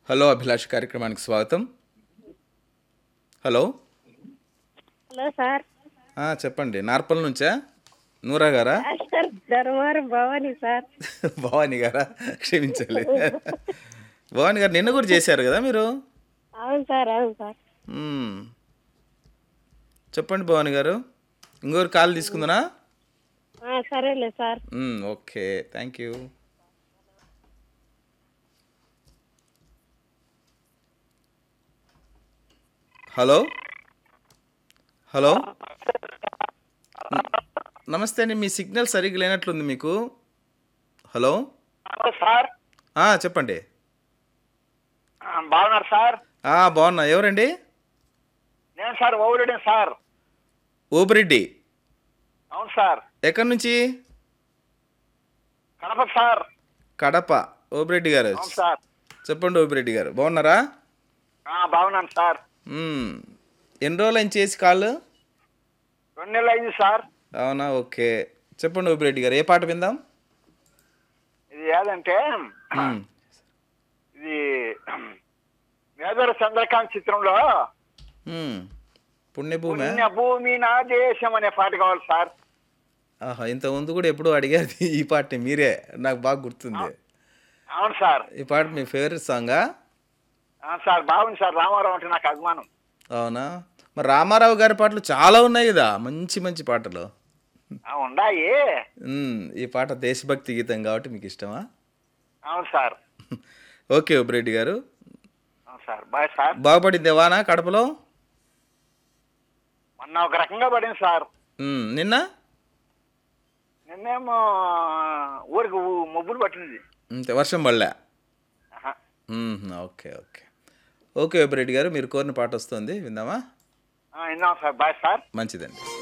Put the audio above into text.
Hello Abhilash కార్యక్రమానికి స్వాగతం hello hello sir ఆ, చెప్పండి నార్పల్ నుంచా నూరా గారా సార్ ధర్మారం భవాని సార్ భవానీ గారా క్షమించాలి భవానీ గారు నిన్న కూడా చేశారు కదా మీరు అవును సార్ అవును సార్ మ్మ్. చెప్పండి భవానీ గారు ఇంకొకరు కాల్ తీసుకుందనా ఆ, సరేలే సార్ మ్మ్, okay thank you hello hello న- నమస్తే అండి మీ సిగ్నల్ సరిగ్గా లేనట్లుంది మీకు హలో హలో సార్ ఆ, చెప్పండి ఆ, బాగున్నారు సార్ ఆ, బాగున్నా ఎవరండి నేను సార్ ఓవరెడ్డి సార్ ఓపిరెడ్డి అవును సార్ ఎక్కడి నుంచి కడప సార్ కడప ఓపిరెడ్డి గారు అవును సార్ చెప్పండి ఓపిరెడ్డి గారు బాగున్నారా ఆ, బాగున్నాను సార్ మ్మ్. ఎన్ని రోజులు ఆయన చేసి కాళ్ళు రెండు నెలలు అయింది సార్ అవునా ఓకే చెప్పండి ఓపిరెడ్డి గారు ఏ పాట విందాం ఇది ఏదంటే మ్మ్. ఇది మేదర చంద్రకాంత్ చిత్రంలో మ్మ్. పుణ్యభూమి పుణ్య భూమి నా దేశం అనే పాట కావాలి సార్ ఆహా ఇంత ముందు కూడా ఎప్పుడూ అడిగారు ఈ పాట మీరే నాకు బాగా గుర్తుంది అవును సార్ ఈ పాట మీ ఫేవరెట్ సాంగా అవును సార్ బాగుంది సార్ రామారావు అంటే నాకు అభిమానం అవునా మరి రామారావు గారి పాటలు చాలా ఉన్నాయి కదా మంచి మంచి పాటలు ఆ, ఉన్నాయి మ్మ్. ఈ పాట దేశభక్తి గీతం కాబట్టి మీకు ఇష్టమా అవును సార్ ఓకే ఓపిరెడ్డి గారు అవును సార్ బాయ్ సార్ బాగుపడింది వానా కడపలో మొన్న ఒక రకంగా పడింది సార్ మ్మ్. నిన్న నిన్నేమో ఊరికి ఊ- మబ్బులు పట్టింది అంతే వర్షం పడలే ఆహా. మ్మ్. ఓకే ఓకే ఓకే ఓపిరెడ్డి గారు మీరు కోరిన పాట వస్తుంది విందామా ఆ, విన్నాం సార్ బాయ్ సార్ మంచిదండి